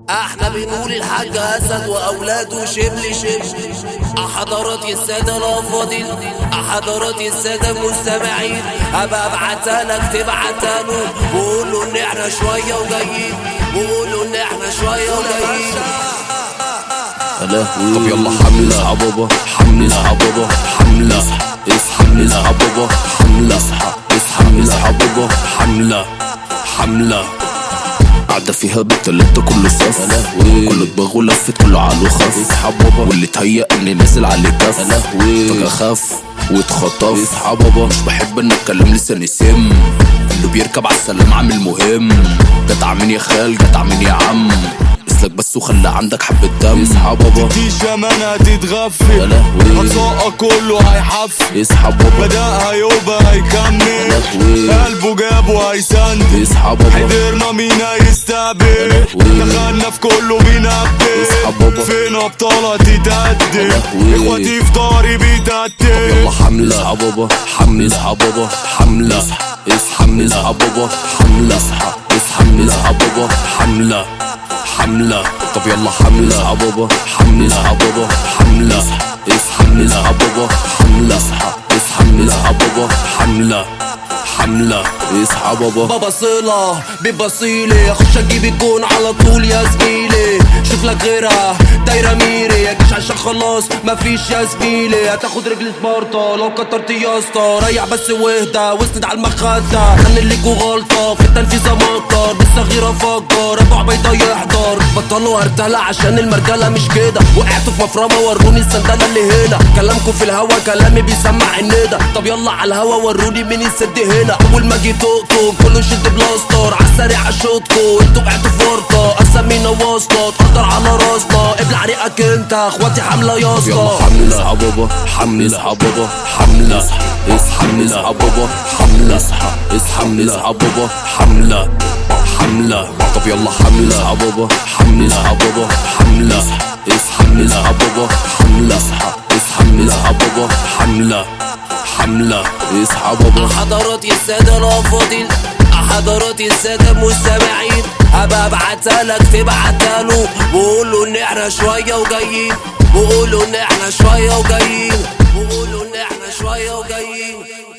احنا بنقول الحاج اسد واولاده شبل شبل حضرات الساده الافاضل حضرات الساده المستمعين ابقى ابعتها لك تبعتها له وقول له ان احنا شويه وجايين وقول له ان احنا شويه وجايين طب يلا حملة اصحى بابا حملة اصحى بابا حملة اصحى اصحى بابا حملة اصحى اصحى اصحى بابا حملة حملة قاعدة فيها بالتلاتة كله صف كله دماغه لفت كله عالو خف اصحى بابا واللي تهيأ اني نازل عليه كف فجأة خاف واتخطف اصحى بابا مش بحب ان اتكلم لساني سم اللي بيركب عالسلام عامل مهم جدع مين يا خال جدع مين يا عم اسلك بس وخلى عندك حبة دم اصحى بابا دي شمانة هتتغفل يا لهوي. هتسقى كله هيحفل اصحى بابا بدأ هيبقى هيكمل لهوي. قلبه جاب وهيسند اصحى بابا حضرنا مين هيستقبل لهوي. دخلنا في كله بينبل اصحى بابا. فين ابطالة تتقدم لهوي. اخواتي في داري يلا بيتقتل حملة اصحى بابا حملة اصحى بابا حملة اصحى اصحى بابا حملة اصحى اصحى اصحى بابا حملة حملة طب يلا حملة اصحى بابا حملة اصحى بابا حملة اصحى اصحى بابا حملة اصحى اصحى اصحى بابا حملة حملة اصحى بابا بابا صلة ببصيلي اخش اجيب الجون على طول يا زميلي شوف لك غيرها دايرة ميري يا جيش عشان خلاص مفيش يا زميلي هتاخد رجل سبارتا لو كترت يا اسطى ريح بس واهدى واسند على المخدة خلي ليكوا غلطة في التنفيذ امطر بالصغيرة فجر ابو عبيدة يحضر بطلوا هرتلة عشان المرجلة مش كده وقعتوا في مفرمة وروني السندلة اللي هنا كلامكم في الهوا كلامي بيسمع الندى طب يلا على الهوا وروني مين السد هنا اول ما جيت طقطق كله شد بلاستر عالسريع اشوطكوا انتوا قعدتوا في ورطة اسامينا واصلة تقدر على راسنا ابلع ريقك انت اخواتي حاملة يا يلا اسطى حملة اصحى بابا حملة اصحى بابا حملة اصحى اصحى بابا حملة اصحى اصحى اصحى بابا حملة حملة طب يلا حملة اصحى بابا حملة اصحى بابا حملة اصحى اصحى بابا حملة اصحى اصحى اصحى بابا حملة حملة اصحى بابا حضرات السادة الافاضل حضرات السادة المستمعين هبقى ابعتها لك تبعتها له وقول له ان احنا شوية وجايين وقول له ان احنا شوية وجايين وقول له ان احنا شوية وجايين